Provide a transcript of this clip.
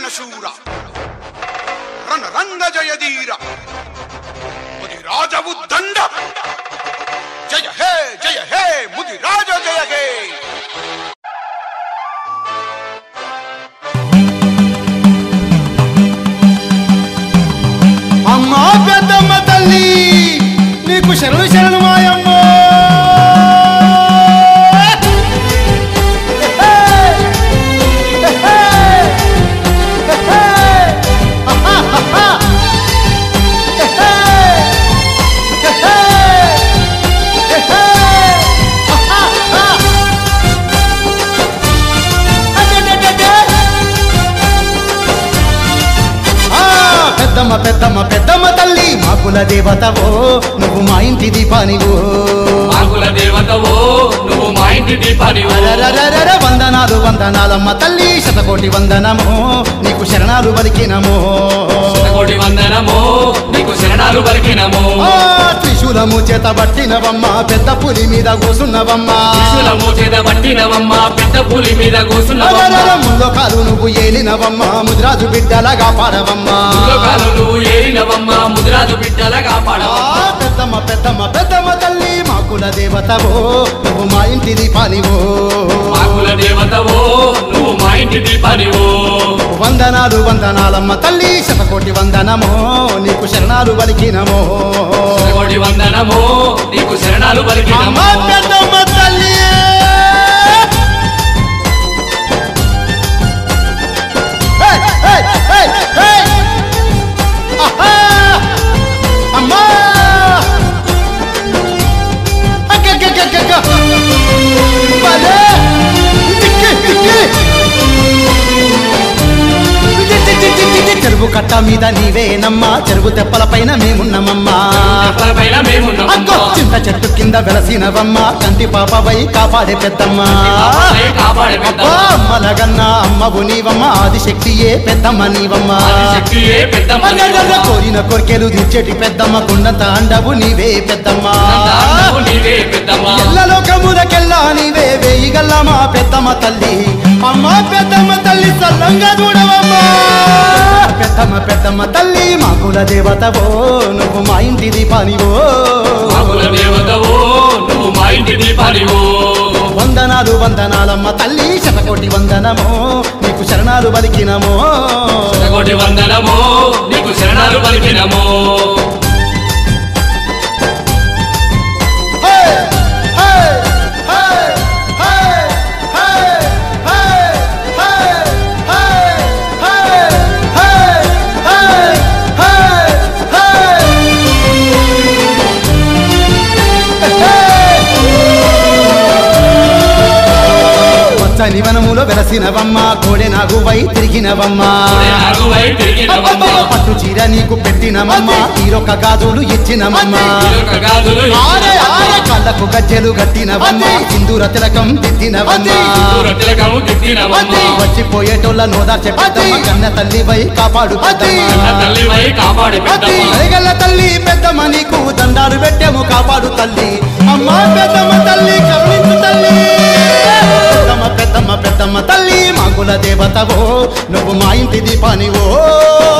శూర రణ రంగ జయధీర ముది రాజవు దండ జయ హే జయ హే ముది రాజ జయ హే అమ్మా పెద్దమ్మ తల్లి నీకు శరణు శరణు మాయమ్మ ఆ, పెద్దమ్మ పెద్దమ్మ పెద్దమ్మ తల్లి మా కుల దేవతవో నువ్వు మా ఇంటి దీపానివో ఆకుల దేవతవో నువ్వు మా ఇంటి దీపానివో అరరరరర వందనాలు వందనాలమ్మ తల్లి శతకోటి వందనము నీకు శరణాలు పలికినము కోటి వందనమో నీకు శరణాలు పలికినమో ఆ, త్రిశూలము చేత పట్టినవమ్మ పెద్ద పులి మీద కూసున్నవమ్మ త్రిశూలము చేత పట్టినవమ్మ పెద్ద పులి మీద కూసున్నవమ్మ అరరర ముల్లోకాలు నువ్వు ఏలినవమ్మ ముద్రాజు బిడ్డలగా పాడవమ్మ లోకాలు నువ్వు ఏలినవమ్మ ముదిరాజు బిడ్డలగా ఆ, పాడవమ్మ పెద్దమ్మ పెద్దమ్మ పెద్దమ్మ తల్లి మా కుల దేవతవో నువ్వు మా ఇంటి దీపానివో ఆకుల దేవతవో నువ్వు మా ఇంటి దీపానివో వందనాలు వందనాలమ్మ తల్లి శతకోటి వందనమో నీకు శరణాలు పలికినమో కోటి వందనమో నీకు శరణాలు అమ్మ పలికినమో పెద్దమ్మ తల్లి హే, హే, హే, హే. ఆహా! అమ్మా! అగ్గగ్గగ్గగ్గ. భలే! దిక్కి, దిక్కి. ది, ది, ది, ది, ది. చెరువు కట్ట మీద నీవేనమ్మా చెరువు తెప్పల పైన మేమున్నామమ్మా పైన అగ్గో మేమున్నామమ్మా చింత చెట్టు కింద వెలసినవమ్మ కంటి పాపవై కాపాడే పెద్దమ్మ పాపవై కాపాడే పెద్దమ్మ. అబ్బా, అమ్మలగన్న అమ్మవు నీవమ్మ ఆదిశక్తియే పెద్దమ్మ నీవమ్మ శక్తియే పెద్దమ్మ అగగగ కోరిన కోరికెలు దించేటి పెద్దమ్మ కొండంత అండవు నీవే పెద్దమ్మ దానవు నీవే పెద్దమ్మ ఎల్లలోకములకెల్లా నీవే వేయిగల్ల మా పెద్దమ్మ తల్లి అమ్మ పెద్దమ్మ తల్లి సల్లంగా చూడవమ్మా పెద్దమ్మ పెద్దమ్మ తల్లి మా కుల దేవతవో నువ్వు మా ఇంటి దీపానివో ఆకుల దేవతవో నువ్వు మా ఇంటి దీపానివో వందనాలు వందనాలమ్మ తల్లి శతకోటి వందనమో నీకు శరణాలు బలికినమో కోటి వందనమో నీకు శరణాలు పలికినమో హే! హే! హే! హే! హే! హే! హే! హే! హే! హే! హే! పచ్చని వనములో వెలసినవమ్మ కోడె నాగువై తిరిగినవమ్మ నాగువై తిరిగినవమ్మ పట్టు చీర నీకు పెట్టినమమ్మ తీరొక్క గాజులు ఇచ్చినమమ్మ ఇదొక గాజులు ఆరే ఆరే కళ్ళకు గజ్జెలు గట్టినవమ్మ సింధూర తిలకం దిద్దినవమ్మ దూర తిలకము దిద్దినవమ్మ వచ్చిపోయేటోళ్ళ నోదార్చే పెద్దమ్మ కన్న తల్లివై కాపాడు పెద్దమ్మ నా తల్లివై కాపాడి పెద్దమ్మ అరగల్ల తల్లి పెద్దమ్మ నీకు దండాలు పెట్టాము కాపాడు తల్లి అమ్మ పెద్దమ్మ తల్లి కరుణించు తల్లి పెద్దమ్మ పెద్దమ్మ పెద్దమ్మ తల్లి మా కుల దేవతవో నువ్వు మా ఇంటి దీపానివో